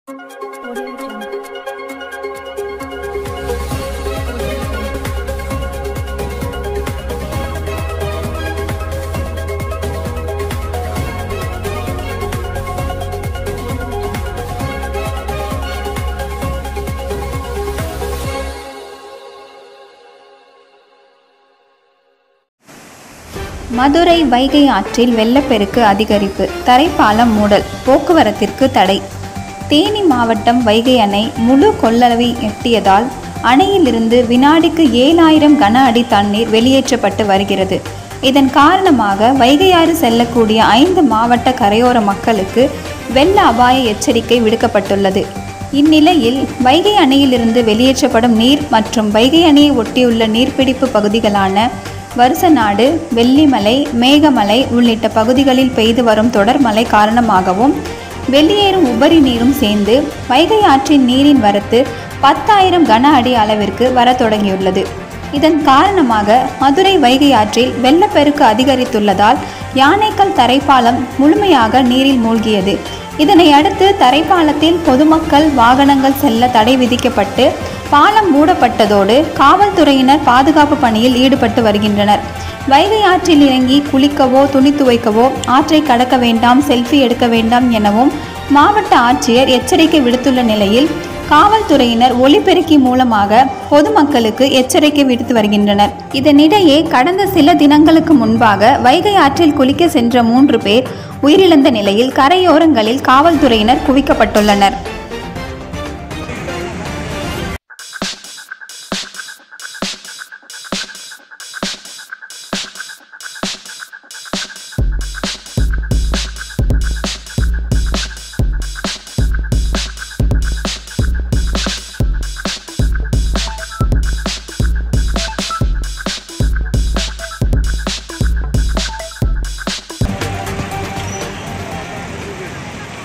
மதுரை வைகை ஆற்றில் வெள்ளப்பெருக்கு அதிகரிப்பு தரைப்பாலம் மூடல் போக்குவரத்திற்கு தடை தேனி மாவட்டம் வைகை அணை முழு கொள்ளளவை எட்டியதால் அணையிலிருந்து வினாடிக்கு ஏழாயிரம் கன அடி தண்ணீர் வெளியேற்றப்பட்டு வருகிறது இதன் காரணமாக வைகையாறு செல்லக்கூடிய ஐந்து மாவட்ட கரையோர மக்களுக்கு வெள்ள அபாய எச்சரிக்கை விடுக்கப்பட்டுள்ளது இந்நிலையில் வைகை அணையிலிருந்து வெளியேற்றப்படும் நீர் மற்றும் வைகை அணையை ஒட்டியுள்ள நீர்பிடிப்பு பகுதிகளான வருசநாடு வெள்ளிமலை மேகமலை உள்ளிட்ட பகுதிகளில் பெய்து வரும் தொடர் மழை காரணமாகவும் வெளியேறும் உபரி நீரும் சேர்ந்து வைகை ஆற்றின் நீரின் வரத்து பத்தாயிரம் கன அடி அளவிற்கு வரத் தொடங்கியுள்ளது இதன் காரணமாக மதுரை வைகை ஆற்றில் வெள்ளப்பெருக்கு அதிகரித்துள்ளதால் யானைக்கல் தரைப்பாலம் முழுமையாக நீரில் மூழ்கியது இதனை அடுத்து தரைப்பாலத்தில் பொதுமக்கள் வாகனங்கள் செல்ல தடை விதிக்கப்பட்டு பாலம் மூடப்பட்டதோடு காவல்துறையினர் பாதுகாப்பு பணியில் ஈடுபட்டு வருகின்றனர் வைகை ஆற்றில் இறங்கி குளிக்கவோ துணி துவைக்கவோ ஆற்றை கடக்க வேண்டாம் செல்ஃபி எடுக்க வேண்டாம் எனவும் மாவட்ட ஆட்சியர் எச்சரிக்கை விடுத்துள்ள நிலையில் காவல்துறையினர் ஒலிபெருக்கி மூலமாக பொதுமக்களுக்கு எச்சரிக்கை விடுத்து வருகின்றனர் இதனிடையே கடந்த சில தினங்களுக்கு முன்பாக வைகை ஆற்றில் குளிக்க சென்ற மூன்று பேர் உயிரிழந்த நிலையில் கரையோரங்களில் காவல்துறையினர் குவிக்கப்பட்டுள்ளனர்